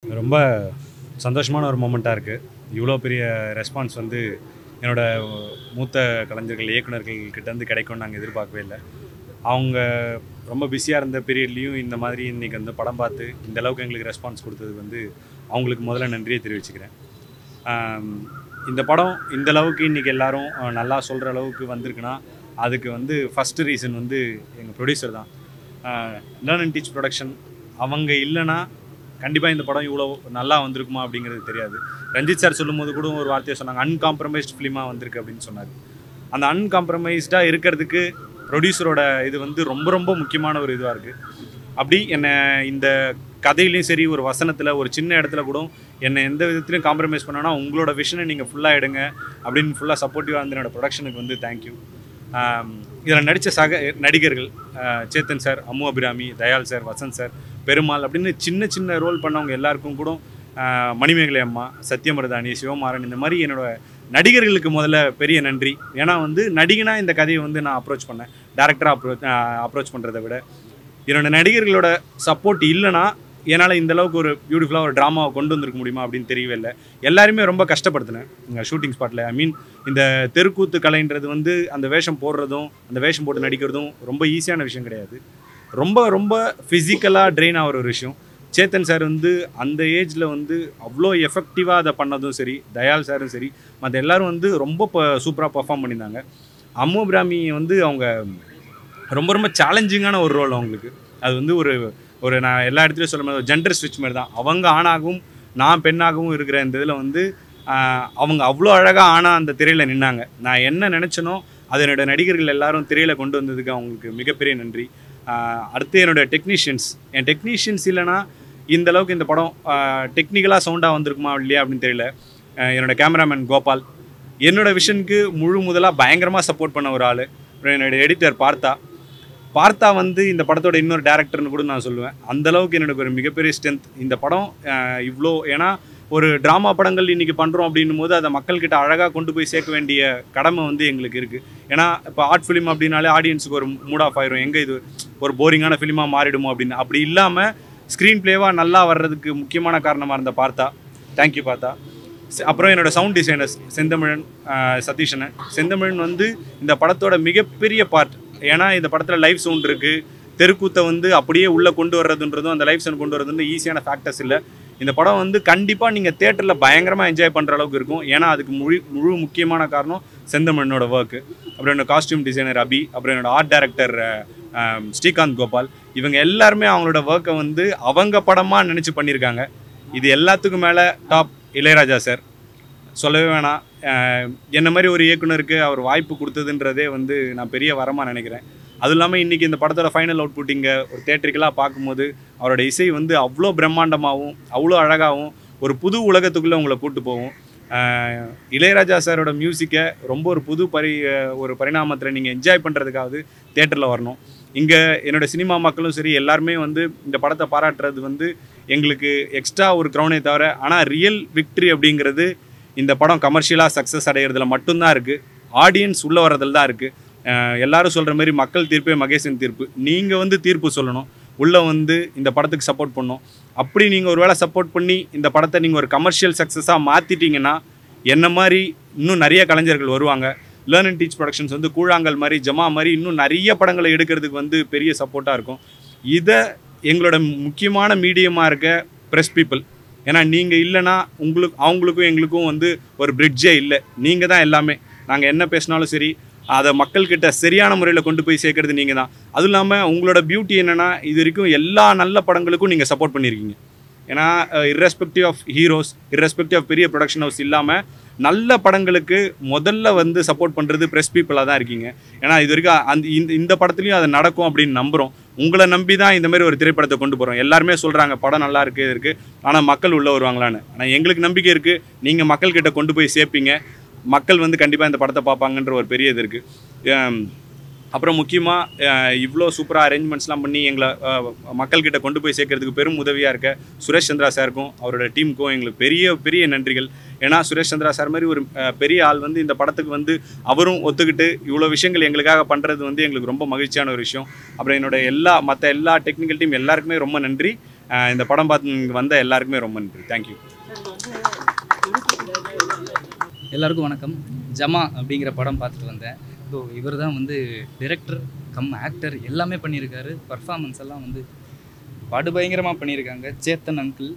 ரொம்ப சந்தோஷமான ஒரு மூமெண்ட்டாக இருக்குது இவ்வளோ பெரிய ரெஸ்பான்ஸ் வந்து என்னோட மூத்த கலைஞர்கள் இயக்குனர்கள் கிட்டேருந்து கிடைக்கும்னு நாங்கள் எதிர்பார்க்கவே இல்லை அவங்க ரொம்ப பிஸியாக இருந்த பீரியட்லேயும் இந்த மாதிரி இன்றைக்கி வந்து படம் பார்த்து இந்த அளவுக்கு எங்களுக்கு ரெஸ்பான்ஸ் கொடுத்தது வந்து அவங்களுக்கு முதல்ல நன்றியை தெரிவிச்சுக்கிறேன் ஆம், இந்த படம் இந்த அளவுக்கு இன்றைக்கி எல்லாரும் அஹ், நல்லா சொல்கிற அளவுக்கு வந்திருக்குன்னா அதுக்கு வந்து ஃபஸ்ட்டு ரீசன் வந்து எங்கள் ப்ரொடியூசர் தான் லேர்ன் அண்ட் டீச் ப்ரொடக்ஷன் அவங்க இல்லைன்னா கண்டிப்பாக இந்த படம் இவ்வளோ நல்லா வந்திருக்குமா அப்படிங்கிறது தெரியாது ரஞ்சித் சார் சொல்லும்போது கூட ஒரு வார்த்தையை சொன்னாங்க அன்காம்ப்ரமைஸ்ட் ஃபிலிமாக வந்திருக்கு அப்படின்னு சொன்னார் அந்த அன்காம்ப்ரமைஸ்டாக இருக்கிறதுக்கு ப்ரொடியூசரோட இது வந்து ரொம்ப ரொம்ப முக்கியமான ஒரு இதுவாக இருக்குது அப்படி என்னை இந்த கதையிலையும் சரி ஒரு வசனத்தில் ஒரு சின்ன இடத்துல கூட என்னை எந்த விதத்துலையும் காம்ப்ரமைஸ் பண்ணனா உங்களோட விஷனை நீங்கள் ஃபுல்லாக எடுங்க அப்படின்னு ஃபுல்லாக சப்போர்ட்டிவாக இருந்த என்னோட ப்ரொடக்ஷனுக்கு வந்து தேங்க்யூ இதில் நடித்த சக நடிகர்கள் ஆஹ் Chetan sir Ammu Abhirami Dayal sir Vasanth sir Perumal அப்படின்னு சின்ன சின்ன ரோல் பண்ணவங்க எல்லாருக்கும் கூட ஆஹ் மணிமேகலை அம்மா சத்யமருதாணி சிவமாறன் இந்த மாதிரி என்னோட நடிகர்களுக்கு முதல்ல பெரிய நன்றி ஏன்னா வந்து நடிகனா இந்த கதையை வந்து நான் அப்ரோச் பண்ணேன் டேரக்டராக அப்ரோச் அப்ரோச் பண்ணுறதை விட என்னோட நடிகர்களோட சப்போர்ட் இல்லைன்னா என்னால் இந்த அளவுக்கு ஒரு பியூட்டிஃபுல்லாக ஒரு ட்ராமாவை கொண்டு வந்திருக்க முடியுமா அப்படின்னு தெரியவே இல்லை எல்லாருமே ரொம்ப கஷ்டப்படுத்தினேன் இங்கே ஷூட்டிங் ஸ்பாட்டில் ஐ மீன் இந்த தெருக்கூத்து கலைன்றது வந்து அந்த வேஷம் போடுறதும் அந்த வேஷம் போட்டு நடிக்கிறதும் ரொம்ப ஈஸியான விஷயம் கிடையாது ரொம்ப ரொம்ப ஃபிசிக்கலாக ட்ரெயின் ஆகிற ஒரு விஷயம் சேத்தன் சார் வந்து அந்த ஏஜில் வந்து அவ்வளோ எஃபெக்டிவாக அதை பண்ணதும் சரி தயால் சாரும் சரி மற்ற எல்லாரும் வந்து ரொம்ப சூப்பராக பர்ஃபார்ம் பண்ணியிருந்தாங்க அம்மு பிராமி வந்து அவங்க ரொம்ப ரொம்ப சேலஞ்சிங்கான ஒரு ரோல் அவங்களுக்கு அது வந்து ஒரு ஒரு நான் எல்லா இடத்துலையும் சொல்ல மாதிரி ஜெண்டர் ஸ்விட்ச் மாதிரி தான் அவங்க ஆணாகவும் நான் பெண்ணாகவும் இருக்கிற இந்த இதில் வந்து ஆஹ், அவங்க அவ்வளோ அழகாக ஆணாக அந்த திரையில் நின்னாங்க நான் என்ன நினச்சனோ அது என்னோட நடிகர்கள் எல்லாரும் திரையில் கொண்டு வந்ததுக்கு அவங்களுக்கு மிகப்பெரிய நன்றி ஆஹ், அடுத்து என்னோட டெக்னீஷியன்ஸ் என் டெக்னீஷியன்ஸ் இல்லைன்னா இந்த அளவுக்கு இந்த படம் டெக்னிக்கலாக சவுண்டாக வந்திருக்குமா இல்லையா அப்படின்னு தெரியல ஆஹ், என்னோட கேமராமேன் கோபால் என்னோட விஷனுக்கு முழு முதலாக பயங்கரமாக சப்போர்ட் பண்ண ஒரு ஆள் அப்புறம் என்னோட எடிட்டர் பார்த்தா பார்த்தா வந்து இந்த படத்தோட இன்னொரு டேரக்டர்னு கூட நான் சொல்லுவேன் அந்த அளவுக்கு என்னோட ஒரு மிகப்பெரிய ஸ்ட்ரென்த் இந்த படம் ஆஹ், இவ்வளோ ஏன்னா ஒரு ட்ராமா படங்கள் இன்றைக்கி பண்ணுறோம் அப்படின்னும் போது அதை மக்கள்கிட்ட அழகாக கொண்டு போய் சேர்க்க வேண்டிய கடமை வந்து எங்களுக்கு இருக்குது ஏன்னா இப்போ ஆர்ட் ஃபிலிம் அப்படின்னாலே ஆடியன்ஸுக்கு ஒரு மூட் ஆஃப் ஆயிரும் எங்கே இது ஒரு போரிங்கான ஃபிலிமாக மாறிடுமோ அப்படின்னு அப்படி இல்லாமல் ஸ்க்ரீன் ப்ளேவாக நல்லா வர்றதுக்கு முக்கியமான காரணமாக இருந்த பார்த்தா தேங்க்யூ பார்த்தா செ- அப்புறம் என்னோட சவுண்ட் டிசைனர்ஸ் செந்தமிழன் ஆஹ், சதீஷனன் செந்தமிழன் வந்து இந்த படத்தோட மிகப்பெரிய பார்ட் ஏன்னா இந்த படத்தில் லைவ் சவுண்ட் இருக்குது தெருக்கூத்தை வந்து அப்படியே உள்ளே கொண்டு வர்றதுன்றதும் அந்த லைவ் சவுண்ட் கொண்டு வர்றதுன்னு ஈஸியான ஃபேக்டர்ஸ் இல்லை இந்த படம் வந்து கண்டிப்பாக நீங்கள் தேட்டரில் பயங்கரமாக என்ஜாய் பண்ணுற அளவுக்கு இருக்கும் ஏன்னா அதுக்கு முழு முழு முக்கியமான காரணம் செந்தமிழனோட ஒர்க்கு அப்புறம் என்னோட காஸ்டியூம் டிசைனர் அபி அப்புறம் என்னோட ஆர்ட் டைரக்டர் ஸ்ரீகாந்த் கோபால் இவங்க எல்லாருமே அவங்களோட ஒர்க்கை வந்து அவங்க படமாக நினச்சி பண்ணியிருக்காங்க இது எல்லாத்துக்கும் மேலே டாப் இளையராஜா சார் சொல்லவே வேணாம் அஹ் என்ன மாதிரி ஒரு இயக்குனருக்கு அவர் வாய்ப்பு கொடுத்ததுன்றதே வந்து நான் பெரிய வரமாக நினைக்கிறேன் அதுவும் இல்லாமல் இன்றைக்கி இந்த படத்தோட ஃபைனல் அவுட்புட் இங்கே ஒரு தேட்டரிக்கலாக பார்க்கும்போது அவரோட இசை வந்து அவ்வளோ பிரம்மாண்டமாகவும் அவ்வளோ அழகாகவும் ஒரு புது உலகத்துக்குள்ளே உங்களை கூட்டு போகும் அஹ் இளையராஜா சாரோட மியூசிக்கை ரொம்ப ஒரு புது பரி அஹ் ஒரு பரிணாமத்தில் நீங்கள் என்ஜாய் பண்ணுறதுக்காவது தேட்டரில் வரணும் இங்கே என்னோட சினிமா மக்களும் சரி எல்லாருமே வந்து இந்த படத்தை பாராட்டுறது வந்து எங்களுக்கு எக்ஸ்ட்ரா ஒரு க்ரௌனே தவிர ஆனால் ரியல் விக்ட்ரி அப்படிங்கிறது இந்த படம் கமர்ஷியலாக சக்ஸஸ் அடைகிறதுல மட்டும்தான் இருக்குது ஆடியன்ஸ் உள்ளே வர்றதுல தான் இருக்குது எல்லாரும் சொல்கிற மாதிரி மக்கள் தீர்ப்பே மகேசன் தீர்ப்பு நீங்கள் வந்து தீர்ப்பு சொல்லணும் உள்ளே வந்து இந்த படத்துக்கு சப்போர்ட் பண்ணணும் அப்படி நீங்கள் ஒரு வேளை சப்போர்ட் பண்ணி இந்த படத்தை நீங்கள் ஒரு கமர்ஷியல் சக்ஸஸாக மாற்றிட்டீங்கன்னா என்ன மாதிரி இன்னும் நிறைய கலைஞர்கள் வருவாங்க லேர்ன் அண்ட் டீச் ப்ரொடக்ஷன்ஸ் வந்து கூழாங்கல் மாதிரி ஜமா மாதிரி இன்னும் நிறைய படங்களை எடுக்கிறதுக்கு வந்து பெரிய சப்போர்ட்டாக இருக்கும் இதை எங்களோட முக்கியமான மீடியமாக இருக்க ப்ரெஸ் பீப்புள் ஏன்னா நீங்கள் இல்லைன்னா உங்களுக்கு அவங்களுக்கும் எங்களுக்கும் வந்து ஒரு பிரிட்ஜே இல்லை நீங்கள் தான் எல்லாமே நாங்கள் என்ன பேசினாலும் சரி அதை மக்கள்கிட்ட சரியான முறையில் கொண்டு போய் சேர்க்கறது நீங்கள் தான் அதுவும் இல்லாமல் உங்களோட பியூட்டி என்னென்னா இது வரைக்கும் எல்லா நல்ல படங்களுக்கும் நீங்கள் சப்போர்ட் பண்ணியிருக்கீங்க ஏன்னா irrespective of heroes irrespective of பெரிய ப்ரொடக்ஷன் ஹவுஸ் இல்லாமல் நல்ல படங்களுக்கு முதல்ல வந்து சப்போர்ட் பண்ணுறது ப்ரெஸ் பீப்புளாக தான் இருக்கீங்க ஏன்னா இது வரைக்கும் அந்த இந்த இந்த படத்துலையும் அது நடக்கும் அப்படின்னு நம்புகிறோம் உங்களை நம்பி தான் இந்த மாதிரி ஒரு திரைப்படத்தை கொண்டு போகிறோம் எல்லாருமே சொல்கிறாங்க படம் நல்லா இருக்கு இது இருக்குது ஆனால் மக்கள் உள்ளே வருவாங்களான்னு ஆனால் எங்களுக்கு நம்பிக்கை இருக்குது நீங்கள் மக்கள்கிட்ட கொண்டு போய் சேர்ப்பீங்க மக்கள் வந்து கண்டிப்பாக இந்த படத்தை பார்ப்பாங்கன்ற ஒரு பெரிய இது இருக்குது அப்புறம் முக்கியமாக இவ்வளோ சூப்பராக அரேஞ்ச்மெண்ட்ஸ்லாம் பண்ணி எங்களை அஹ், மக்கள்கிட்ட கொண்டு போய் சேர்க்கறதுக்கு பெரும் உதவியாக இருக்க சுரேஷ் சந்திரா சாருக்கும் அவரோட டீமுக்கும் எங்களுக்கு பெரிய பெரிய நன்றிகள் ஏன்னா சுரேஷ் சந்திரா சார் மாதிரி ஒரு அஹ், பெரிய ஆள் வந்து இந்த படத்துக்கு வந்து அவரும் ஒத்துக்கிட்டு இவ்வளோ விஷயங்கள் எங்களுக்காக பண்ணுறது வந்து எங்களுக்கு ரொம்ப மகிழ்ச்சியான ஒரு விஷயம் அப்புறம் என்னோட எல்லா மற்ற எல்லா டெக்னிக்கல் டீம் எல்லாருக்குமே ரொம்ப நன்றி அஹ் இந்த படம் பார்த்து இங்க வந்த எல்லாருக்குமே ரொம்ப நன்றி தேங்க்யூ எல்லாருக்கும் வணக்கம் ஜமா அப்படிங்கிற படம் பார்த்துட்டு வந்தேன் ஸோ இவர் தான் வந்து டிரெக்டர் கம் ஆக்டர் எல்லாமே பண்ணியிருக்காரு பர்ஃபார்மன்ஸ் எல்லாம் வந்து படுபயங்கரமாக பண்ணியிருக்காங்க சேத்தன் அங்கிள்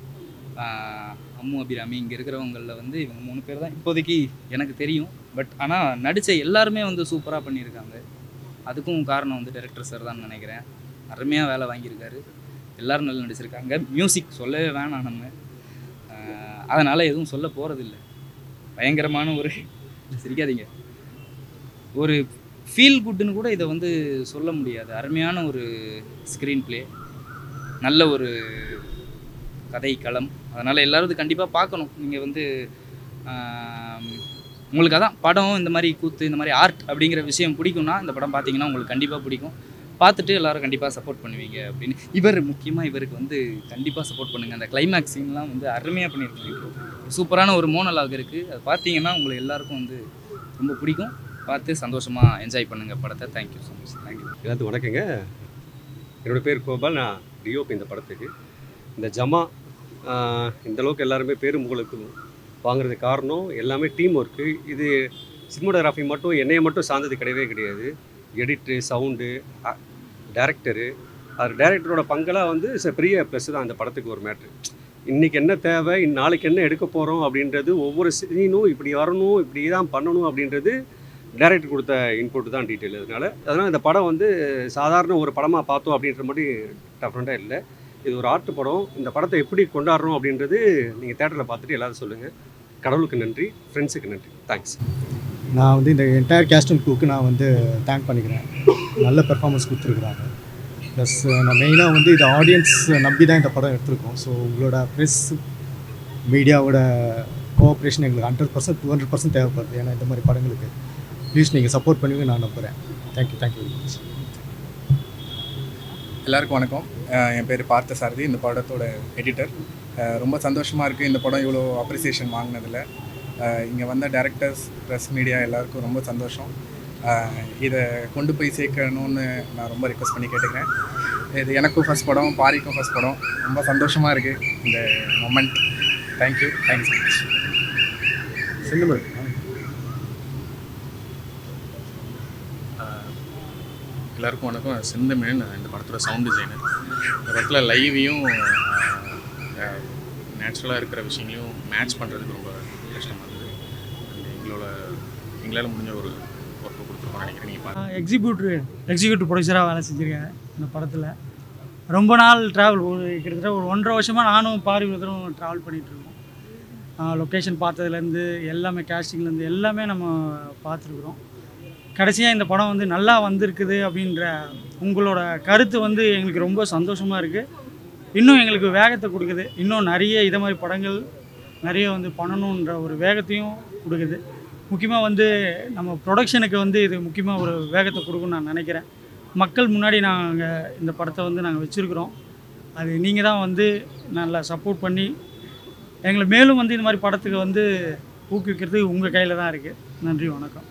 அம்மு அபிராமி இங்கே இருக்கிறவங்களில் வந்து இவங்க மூணு பேர் தான் இப்போதைக்கு எனக்கு தெரியும் பட் ஆனால் நடித்த எல்லாருமே வந்து சூப்பராக பண்ணியிருக்காங்க அதுக்கும் காரணம் வந்து டைரக்டர் சார் தான் நினைக்கிறேன் அருமையாக வேலை வாங்கியிருக்காரு எல்லாரும் நல்லா நடிச்சிருக்காங்க மியூசிக் சொல்லவே வேணாம் நம்ம அதனால் எதுவும் சொல்ல போகிறதில்ல பயங்கரமான ஒரு சிரிக்காதீங்க ஒரு ஃபீல் குட்டுன்னு கூட இதை வந்து சொல்ல முடியாது அருமையான ஒரு ஸ்க்ரீன் ப்ளே நல்ல ஒரு கதை களம் அதனால் எல்லாரும் இது கண்டிப்பாக பார்க்கணும் நீங்கள் வந்து ஆம், உங்களுக்கு அதான் படம் இந்த மாதிரி கூத்து இந்த மாதிரி ஆர்ட் அப்படிங்கிற விஷயம் பிடிக்கும்னா இந்த படம் பார்த்தீங்கன்னா உங்களுக்கு கண்டிப்பாக பிடிக்கும் பார்த்துட்டு எல்லாரும் கண்டிப்பாக சப்போர்ட் பண்ணுவீங்க அப்படின்னு இவர் முக்கியமாக இவருக்கு வந்து கண்டிப்பாக சப்போர்ட் பண்ணுங்கள் அந்த கிளைமேக்ஸ் சீன்லாம் வந்து அருமையாக பண்ணியிருக்காங்க சூப்பரான ஒரு மோனலாக் இருக்குது அது பார்த்தீங்கன்னா உங்களுக்கு எல்லாருக்கும் வந்து ரொம்ப பிடிக்கும் பார்த்து சந்தோஷமாக என்ஜாய் பண்ணுங்கள் படத்தை தேங்க்யூ ஸோ மச் தேங்க்யூ எல்லாத்துக்கும் வணக்கங்க என்னோடய பேர் கோபால் நான் டிஓபி இந்த படத்துக்கு இந்த ஜமா ஆஹ், இந்த அளவுக்கு எல்லாருமே பேரும் உங்களுக்கு வாங்குறதுக்கு காரணம் எல்லாமே டீம் ஒர்க்கு இது சினிமோட்டோகிராஃபி மட்டும் என்னையை மட்டும் சார்ந்தது கிடையவே கிடையாது எடிட்ரு சவுண்டு டேரக்டரு அது டேரக்டரோட பங்கெல்லாம் வந்து ச- பெரிய ப்ளஸ் தான் அந்த படத்துக்கு ஒரு மேட்ரு இன்றைக்கி என்ன தேவை இன் நாளைக்கு என்ன எடுக்க போகிறோம் அப்படின்றது ஒவ்வொரு சீனும் இப்படி வரணும் இப்படி தான் பண்ணணும் அப்படின்றது டேரக்டர் கொடுத்த இன்புட் தான் டீட்டெயில் அதனால அதனால் இந்த படம் வந்து சாதாரண ஒரு படமாக பார்த்தோம் அப்படின்ற மாதிரி டஃப்ரெண்ட்டாக இல்லை இது ஒரு ஆர்ட் படம் இந்த படத்தை எப்படி கொண்டாடுறோம் அப்படின்றது நீங்கள் தேட்டரில் பார்த்துட்டு எல்லாரும் சொல்லுங்கள் கடவுளுக்கு நன்றி ஃப்ரெண்ட்ஸுக்கு நன்றி தேங்க்ஸ் நான் வந்து இந்த என்டையர் கேஸ்ட் அண்ட் குரூக்கு நான் வந்து தேங்க் பண்ணிக்கிறேன் நல்ல பெர்ஃபார்மன்ஸ் கொடுத்துருக்குறாங்க ப்ளஸ் நான் மெயினாக வந்து இது ஆடியன்ஸ் நம்பி தான் இந்த படம் எடுத்திருக்கோம் ஸோ உங்களோட ப்ரெஸ் மீடியாவோட கோஆப்ரேஷன் எங்களுக்கு hundred percent two hundred percent தேவைப்படுது ஏன்னா இந்த மாதிரி படங்களுக்கு ப்ளீஸ் நீங்கள் சப்போர்ட் பண்ணுவீங்க நான் நம்புகிறேன் தேங்க்யூ தேங்க்யூ வெரி மச் எல்லாருக்கும் வணக்கம் அஹ் என் பேர் பார்த்த சாரதி இந்த படத்தோட எடிட்டர் ரொம்ப சந்தோஷமாக இருக்குது இந்த படம் இவ்வளோ அப்ரிசியேஷன் வாங்கினதில் இங்கே வந்த டேரக்டர்ஸ் ப்ரெஸ் மீடியா எல்லாருக்கும் ரொம்ப சந்தோஷம் அஹ் இதை கொண்டு போய் சேர்க்கணும்னு நான் ரொம்ப ரிக்வஸ்ட் பண்ணி கேட்டுக்கிறேன் இது எனக்கும் ஃபஸ்ட் படம் பாரிக்கும் ஃபஸ்ட் படம் ரொம்ப சந்தோஷமாக இருக்குது இந்த moment thank you thanks so much Senthamizh எல்லாருக்கும் வணக்கம் செந்தமிழன் நான் இந்த படத்தோட சவுண்ட் டிசைனர் இந்த படத்தில் லைவையும் நேச்சுரலாக இருக்கிற விஷயங்களையும் மேட்ச் பண்ணுறதுக்கு ரொம்ப கஷ்டமாக இருந்தது And எங்களோட எங்களால் முடிஞ்ச ஒரு ஒர்க்கு கொடுத்துருக்கோம்னு நினைக்கிறேன் நீங்கள் பார்த்து எக்ஸிக்யூட்டிவ் எக்ஸிக்யூட்டிவ் ப்ரொடியூசராக வேலை செஞ்சுருக்கேன் இந்த படத்தில் ரொம்ப நாள் ட்ராவல் ஒரு கிட்டத்தட்ட ஒரு ஒன்றரை வருஷமாக நானும் பார்வதியும் ட்ராவல் பண்ணிகிட்ருக்கோம் லொக்கேஷன் பார்த்ததுலேருந்து எல்லாமே castingலேருந்து எல்லாமே நம்ம பார்த்துருக்குறோம் கடைசியாக இந்த படம் வந்து நல்லா வந்திருக்குது அப்படின்ற உங்களோட கருத்து வந்து எங்களுக்கு ரொம்ப சந்தோஷமாக இருக்குது இன்னும் எங்களுக்கு வேகத்தை கொடுக்குது இன்னும் நிறைய இதை மாதிரி படங்கள் நிறைய வந்து பண்ணணுன்ற ஒரு வேகத்தையும் கொடுக்குது முக்கியமாக வந்து நம்ம ப்ரொடக்ஷனுக்கு வந்து இது முக்கியமாக ஒரு வேகத்தை கொடுக்கும்னு நான் நினைக்கிறேன் மக்கள் முன்னாடி நாங்கள் இந்த படத்தை வந்து நாங்கள் வச்சுருக்குறோம் அது நீங்கள் தான் வந்து நல்லா சப்போர்ட் பண்ணி எங்களை மேலும் வந்து இந்த மாதிரி படத்துக்கு வந்து ஊக்குவிக்கிறது உங்கள் கையில் தான் இருக்குது நன்றி வணக்கம்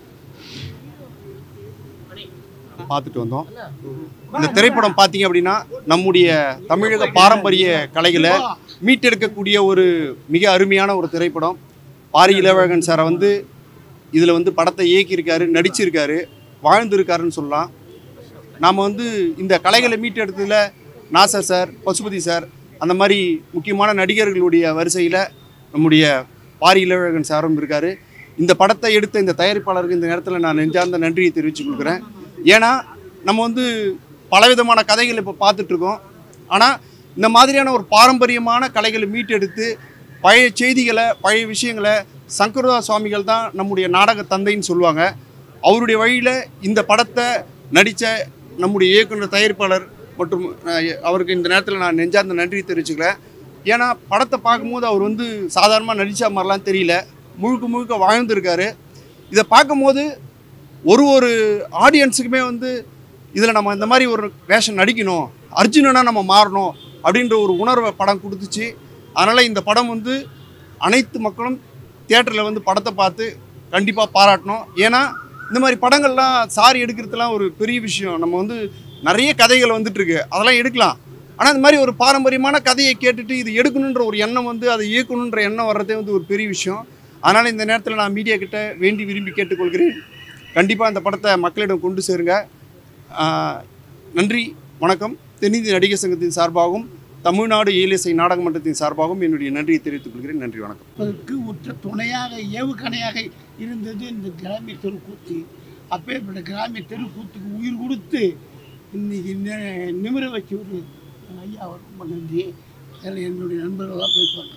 பார்த்துட்டு வந்தோம் இந்த திரைப்படம் பார்த்தீங்க அப்படின்னா நம்முடைய தமிழக பாரம்பரிய கலைகளை மீட்டெடுக்கக்கூடிய ஒரு மிக அருமையான ஒரு திரைப்படம் பாரி இளவழகன் சாரை வந்து இதில் வந்து படத்தை இயக்கியிருக்காரு நடிச்சிருக்காரு வாழ்ந்திருக்காருன்னு சொல்லலாம் நாம் வந்து இந்த கலைகளை மீட்டெடுத்ததில் நாசர் சார் பசுபதி சார் அந்த மாதிரி முக்கியமான நடிகர்களுடைய வரிசையில் நம்முடைய பாரி இளவழகன் சாரும் இருக்கார் இந்த படத்தை எடுத்த இந்த தயாரிப்பாளருக்கு இந்த நேரத்தில் நான் நெஞ்சார்ந்த நன்றியை தெரிவித்துக் கொள்கிறேன் ஏன்னா நம்ம வந்து பலவிதமான கதைகள் இப்போ பார்த்துட்ருக்கோம் ஆனால் இந்த மாதிரியான ஒரு பாரம்பரியமான கலைகளை மீட்டெடுத்து பழைய செய்திகளை பழைய விஷயங்களை சங்கரதாஸ் சுவாமிகள் தான் நம்முடைய நாடக தந்தைன்னு சொல்லுவாங்க அவருடைய வழியில் இந்த படத்தை நடித்த நம்முடைய இயக்குனர் தயாரிப்பாளர் மற்றும் அஹ், அவருக்கு இந்த நேரத்தில் நான் நெஞ்சார்ந்த நன்றி தெரிவிச்சுக்கிறேன் ஏன்னா படத்தை பார்க்கும்போது அவர் வந்து சாதாரணமாக நடித்த மாதிரிலாம் தெரியல முழுக்க முழுக்க வாழ்ந்திருக்காரு இதை பார்க்கும்போது ஒரு ஒரு ஆடியன்ஸுக்குமே வந்து இதில் நம்ம இந்த மாதிரி ஒரு வேஷம் நடிக்கணும் அர்ஜுனனா நம்ம மாறணும் அப்படின்ற ஒரு உணர்வை படம் கொடுத்துச்சு அதனால் இந்த படம் வந்து அனைத்து மக்களும் தியேட்டரில் வந்து படத்தை பார்த்து கண்டிப்பாக பாராட்டணும் ஏன்னா இந்த மாதிரி படங்கள்லாம் சாரி எடுக்கிறதுலாம் ஒரு பெரிய விஷயம் நம்ம வந்து நிறைய கதைகள் வந்துட்டு இருக்கு அதெல்லாம் எடுக்கலாம் ஆனால் இந்த மாதிரி ஒரு பாரம்பரியமான கதையை கேட்டுட்டு இது எடுக்கணுன்ற ஒரு எண்ணம் வந்து அதை இயக்கணுன்ற எண்ணம் வர்றதே வந்து ஒரு பெரிய விஷயம் அதனால் இந்த நேரத்தில் நான் மீடியா கிட்ட வேண்டி விரும்பி கேட்டுக்கொள்கிறேன் கண்டிப்பாக இந்த படத்தை மக்களிடம் கொண்டு சேருங்க ஆஹ் நன்றி வணக்கம் தென்னிந்திய நடிகர் சங்கத்தின் சார்பாகவும் தமிழ்நாடு ஏலிசை நாடக மன்றத்தின் சார்பாகவும் என்னுடைய நன்றியை தெரிவித்துக் கொள்கிறேன் நன்றி வணக்கம் அதற்கு உற்ற துணையாக ஏவுகணையாக இருந்தது இந்த கிராமிய தெருக்கூத்து அப்பேற்பட்ட கிராமிய தெருக்கூத்துக்கு உயிர் கொடுத்து இன்னைக்கு நி- நிமிர வச்சு ஒரு ஐயா அவர் ரொம்ப நன்றி அதில் என்னுடைய நண்பர்களாக பேசுவாங்க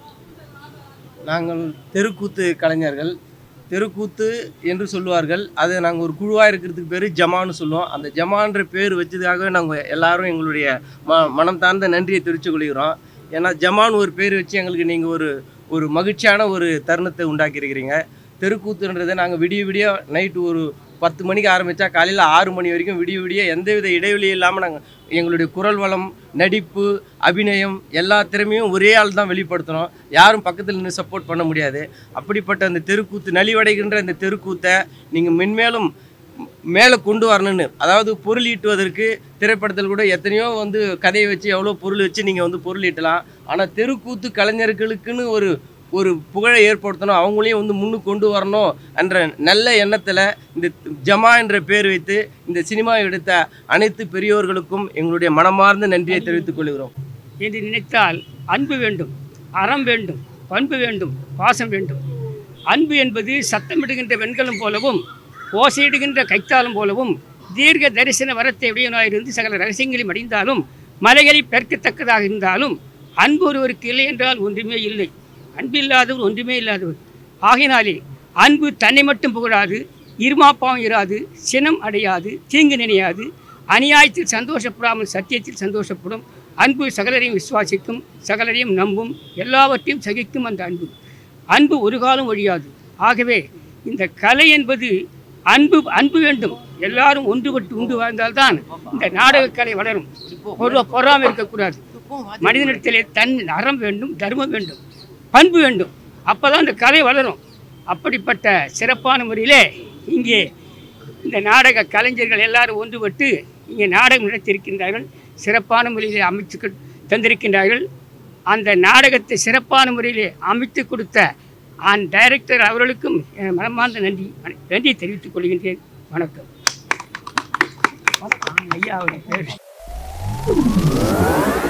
நாங்கள் தெருக்கூத்து கலைஞர்கள் தெருக்கூத்து என்று சொல்லுவார்கள் அது நாங்கள் ஒரு குழுவாக இருக்கிறதுக்கு பேர் ஜமான்னு சொல்லுவோம் அந்த ஜமான்ற பேர் வச்சதுக்காகவே நாங்கள் எல்லாரும் எங்களுடைய ம மனம் தார்ந்த நன்றியை தெரிவித்துக் கொள்கிறோம் ஏன்னா ஜமான் ஒரு பேர் வச்சு எங்களுக்கு நீங்கள் ஒரு ஒரு மகிழ்ச்சியான ஒரு தருணத்தை உண்டாக்கியிருக்கிறீங்க தெருக்கூத்துன்றதை நாங்கள் விடிய விடிய நைட்டு ஒரு பத்து மணிக்கு ஆரம்பித்தா காலையில் ஆறு மணி வரைக்கும் விடிய விடிய எந்தவித இடைவெளி இல்லாமல் நாங்கள் எங்களுடைய குரல் வளம் நடிப்பு அபிநயம் எல்லா திறமையும் ஒரே ஆள் தான் வெளிப்படுத்தணும் யாரும் பக்கத்தில் நின்று சப்போர்ட் பண்ண முடியாது அப்படிப்பட்ட அந்த தெருக்கூத்து நலிவடைகின்ற அந்த தெருக்கூத்தை நீங்கள் மென்மேலும் மேலே கொண்டு வரணும்னு அதாவது பொருள் ஈட்டுவதற்கு திரைப்படத்தில் கூட எத்தனையோ வந்து கதையை வச்சு எவ்வளோ பொருள் வச்சு நீங்கள் வந்து பொருள் ஈட்டலாம் ஆனால் தெருக்கூத்து கலைஞர்களுக்குன்னு ஒரு ஒரு புகழை ஏற்படுத்தணும் அவங்களையும் வந்து முன்னுக்கு கொண்டு வரணும் என்ற நல்ல எண்ணத்தில் இந்த ஜமா என்ற பேர் வைத்து இந்த சினிமா எடுத்த அனைத்து பெரியோர்களுக்கும் எங்களுடைய மனமார்ந்த நன்றியை தெரிவித்துக் கொள்கிறோம் என்று நினைத்தால் அன்பு வேண்டும் அறம் வேண்டும் பண்பு வேண்டும் பாசம் வேண்டும் அன்பு என்பது சத்தமிடுகின்ற வெண்கலம் போலவும் ஓசையிடுகின்ற கைத்தாளம் போலவும் தீர்க்க தரிசன வரத்தை உடையவனாயிருந்து சகல ரகசியங்களையும் அடைந்தாலும் மலைகளை பெருக்கத்தக்கதாக இருந்தாலும் அன்பு ஒருவருக்கு இல்லை என்றால் ஒன்றுமே இல்லை அன்பில்லாதவர் ஒன்றுமே இல்லாதவர் ஆகையினாலே அன்பு தன்னை மட்டும் புகழாது இருமாப்பாவும் இராது சினம் அடையாது தீங்கு நினையாது அநியாயத்தில் சந்தோஷப்படாமல் சத்தியத்தில் சந்தோஷப்படும் அன்பு சகலரையும் விசுவாசிக்கும் சகலரையும் நம்பும் எல்லாவற்றையும் சகிக்கும் அந்த அன்பு அன்பு ஒரு காலம் ஒழியாது ஆகவே இந்த கலை என்பது அன்பு அன்பு வேண்டும் எல்லாரும் ஒன்றுபட்டு உண்டு வாழ்ந்தால்தான் இந்த நாடகக்கலை வளரும் பொருள பொறாமல் இருக்கக்கூடாது மனிதனிடத்திலே தன் அறம் வேண்டும் தர்மம் வேண்டும் பண்பு வேண்டும் அப்பதான் இந்த கலை வளரும் அப்படிப்பட்ட சிறப்பான முறையிலே இங்கே இந்த நாடக கலைஞர்கள் எல்லாரும் ஒன்றுபட்டு இங்கே நாடகம் நடத்தியிருக்கின்றார்கள் சிறப்பான முறையிலே அமைச்சு தந்திருக்கின்றார்கள் அந்த நாடகத்தை சிறப்பான முறையிலே அமைத்து கொடுத்த அந்த டைரக்டர் அவர்களுக்கும் என் மனமார்ந்த நன்றி நன்றி தெரிவித்துக் கொள்கின்றேன் வணக்கம் வணக்கம் ஐயா அவருடைய பேர்